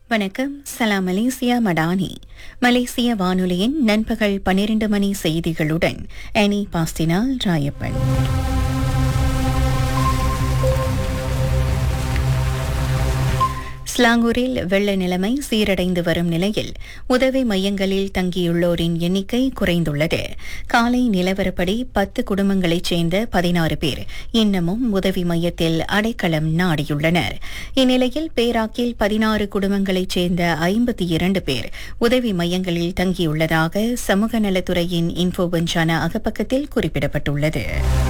வணக்கம் சலாம் மலேசியா மடானி மலேசிய வானொலியின் நண்பகல் பன்னிரண்டு மணி செய்திகளுடன் அனி பாஸ்டினால் ராயப்பன் ஸ்லாங்கூரில் வெள்ள நிலைமை சீரடைந்து வரும் நிலையில் உதவி மையங்களில் தங்கியுள்ளோரின் எண்ணிக்கை குறைந்துள்ளது காலை நிலவரப்படி பத்து குடும்பங்களைச் சேர்ந்த பதினாறு பேர் இன்னமும் உதவி மையத்தில் அடைக்கலம் நாடியுள்ளனர் இந்நிலையில் பேராக்கில் பதினாறு குடும்பங்களைச் சேர்ந்த ஐம்பத்தி இரண்டு பேர் உதவி மையங்களில் தங்கியுள்ளதாக சமூக நலத்துறையின் இன்ஃபோபஞ்சான அகப்பக்கத்தில் குறிப்பிடப்பட்டுள்ளது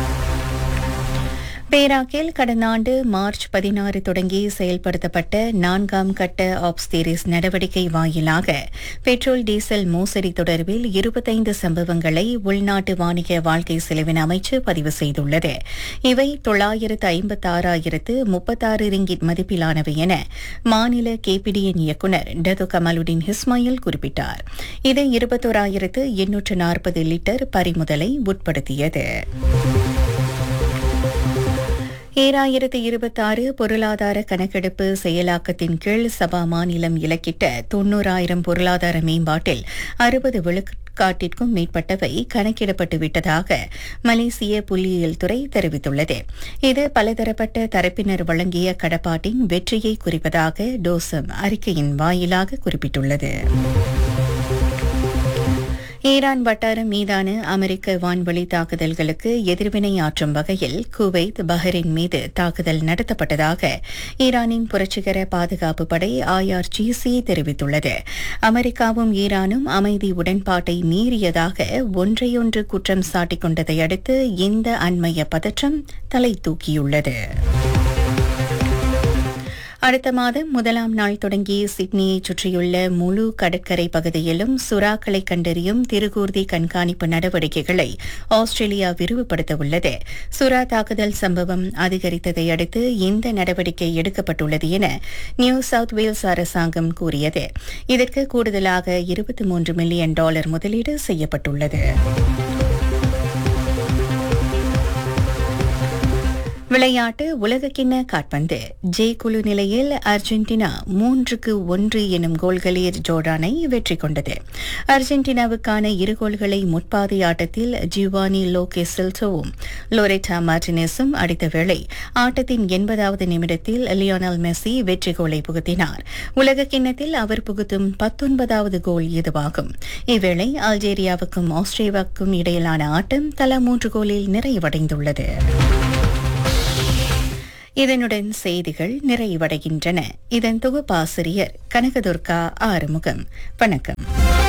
பேராக்கில் கடந்த ஆண்டு மார்ச் பதினாறு தொடங்கி செயல்படுத்தப்பட்ட நான்காம் கட்ட ஆப்ஸ்தேரிஸ் நடவடிக்கை வாயிலாக பெட்ரோல் டீசல் மோசடி தொடர்பில் இருபத்தைந்து சம்பவங்களை உள்நாட்டு வாணிக வாழ்க்கை செலவின அமைச்சு பதிவு செய்துள்ளது இவை தொள்ளாயிரத்து ஐம்பத்தி ஆறாயிரத்து முப்பத்தாறு ரிங்கிட் மதிப்பிலானவை என மாநில கேபிடிஎன் இயக்குநர் டது கமாலுடின் ஹிஸ்மாயில் குறிப்பிட்டார் இது இருபத்தோராயிரத்து எண்ணூற்று நாற்பது லிட்டர் பறிமுதலை உட்படுத்தியது ஏழாயிரத்து இருபத்தாறு பொருளாதார கணக்கெடுப்பு செயலாக்கத்தின் கீழ் சபா மாநிலம் இலக்கிட்ட தொன்னூறாயிரம் பொருளாதார மேம்பாட்டில் அறுபது விழுக்காட்டிற்கும் மேற்பட்டவை கணக்கிடப்பட்டு விட்டதாக மலேசிய புள்ளியியல் துறை தெரிவித்துள்ளது இது பலதரப்பட்ட தரப்பினர் வழங்கிய கடப்பாட்டின் வெற்றியை குறிப்பதாக டோசம் அறிக்கையின் வாயிலாக குறிப்பிட்டுள்ளது ஈரான் வட்டாரம் மீதான அமெரிக்க வான்வழி தாக்குதல்களுக்கு எதிர்வினை ஆற்றும் வகையில் குவைத் பஹ்ரைன் மீது தாக்குதல் நடத்தப்பட்டதாக ஈரானின் புரட்சிகர பாதுகாப்பு படை ஐஆர்ஜிசி தெரிவித்துள்ளது அமெரிக்காவும் ஈரானும் அமைதி உடன்பாட்டை மீறியதாக ஒன்றையொன்று குற்றம் சாட்டிக் கொண்டதை அடுத்து இந்த அண்மைய பதற்றம் தலை தூக்கியுள்ளது அடுத்த மாதம் முதலாம் நாள் தொடங்கி சிட்னியை சுற்றியுள்ள முழு கடற்கரை பகுதியிலும் சுறாக்களை கண்டறியும் திருகூர்தி கண்காணிப்பு நடவடிக்கைகளை ஆஸ்திரேலியா விரிவுபடுத்த உள்ளது சுறா தாக்குதல் சம்பவம் அதிகரித்ததை அடுத்து இந்த நடவடிக்கை எடுக்கப்பட்டுள்ளது என நியூ சவுத் வேல்ஸ் அரசாங்கம் கூறியது இதற்கு கூடுதலாக இருபத்தி மூன்று மில்லியன் டாலர் முதலீடு செய்யப்பட்டுள்ளது விளையாட்டு உலகக்கிண்ண காட்பந்து ஜே குழு நிலையில் அர்ஜென்டினா மூன்றுக்கு ஒன்று எனும் கோல்களில் ஜோர்டானை வெற்றி கொண்டது அர்ஜென்டினாவுக்கான இரு கோல்களை முற்பாதி ஆட்டத்தில் ஜிவானி லோகே சில்சோவும் லோரெட்டா மார்டினஸும் அடித்த வேளை ஆட்டத்தின் எண்பதாவது நிமிடத்தில் லியோனல் மெஸ்ஸி வெற்றி கோலை புகுத்தினார் உலக கிண்ணத்தில் அவர் புகுத்தும் பத்தொன்பதாவது கோல் இதுவாகும் இவ்வேளை அல்ஜேரியாவுக்கும் ஆஸ்திரேலியாவுக்கும் இடையிலான ஆட்டம் தலா மூன்று கோலில் நிறைவடைந்துள்ளது இதனுடன் செய்திகள் நிறைவடைகின்றன இதன் தொகுப்பாசிரியர் கனகதுர்கா ஆறுமுகம் வணக்கம்